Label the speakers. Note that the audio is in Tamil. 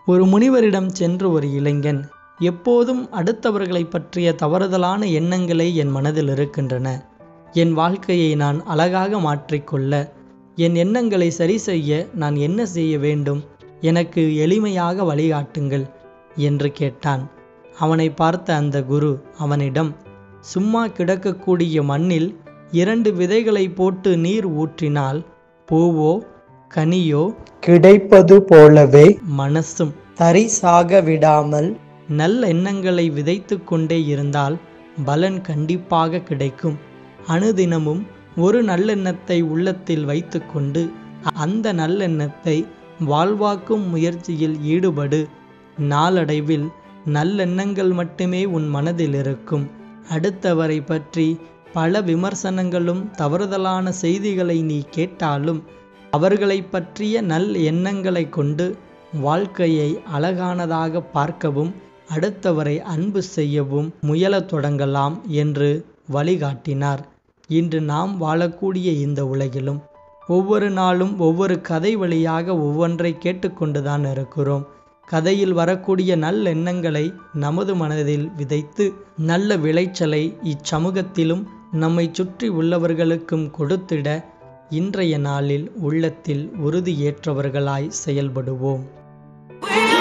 Speaker 1: ஒரு முனிவரிடம் சென்று ஒரு இளைஞன் எப்போதும் அடுத்தவர்களைப் பற்றிய தவறுதலான எண்ணங்களே என் மனதில் இருக்கின்றன என் வாழ்க்கையை நான் அழகாக மாற்றிக்கொள்ள என் எண்ணங்களை சரி செய்ய நான் என்ன செய்ய வேண்டும் எனக்கு எளிமையாக வழிகாட்டுங்கள் என்று கேட்டான் அவனை பார்த்த அந்த குரு அவனிடம் சும்மா கிடக்கக்கூடிய மண்ணில் இரண்டு விதைகளை போட்டு நீர் ஊற்றினால் பூவோ கனியோ கிடைப்பது போலவே மனசும் தரிசாக விடாமல் நல்ல எண்ணங்களை விதைத்து கொண்டே இருந்தால் பலன் கண்டிப்பாக கிடைக்கும் அனுதினமும் ஒரு நல்லெண்ணத்தை உள்ளத்தில் வைத்துக்கொண்டு அந்த நல்லெண்ணத்தை வாழ்வாக்கும் முயற்சியில் ஈடுபடு நாளடைவில் நல்லெண்ணங்கள் மட்டுமே உன் மனதில் இருக்கும் அடுத்தவரை பற்றி பல விமர்சனங்களும் தவறுதலான செய்திகளை நீ கேட்டாலும் அவர்களை பற்றிய நல் எண்ணங்களை கொண்டு வாழ்க்கையை அழகானதாக பார்க்கவும் அடுத்தவரை அன்பு செய்யவும் முயலத் தொடங்கலாம் என்று வழிகாட்டினார் இன்று நாம் வாழக்கூடிய இந்த உலகிலும் ஒவ்வொரு நாளும் ஒவ்வொரு கதை வழியாக ஒவ்வொன்றை கேட்டுக்கொண்டுதான் இருக்கிறோம் கதையில் வரக்கூடிய நல்லெண்ணங்களை நமது மனதில் விதைத்து நல்ல விளைச்சலை இச்சமூகத்திலும் நம்மை சுற்றி உள்ளவர்களுக்கும் கொடுத்திட இன்றைய நாளில் உள்ளத்தில் உறுதியேற்றவர்களாய் செயல்படுவோம்
Speaker 2: We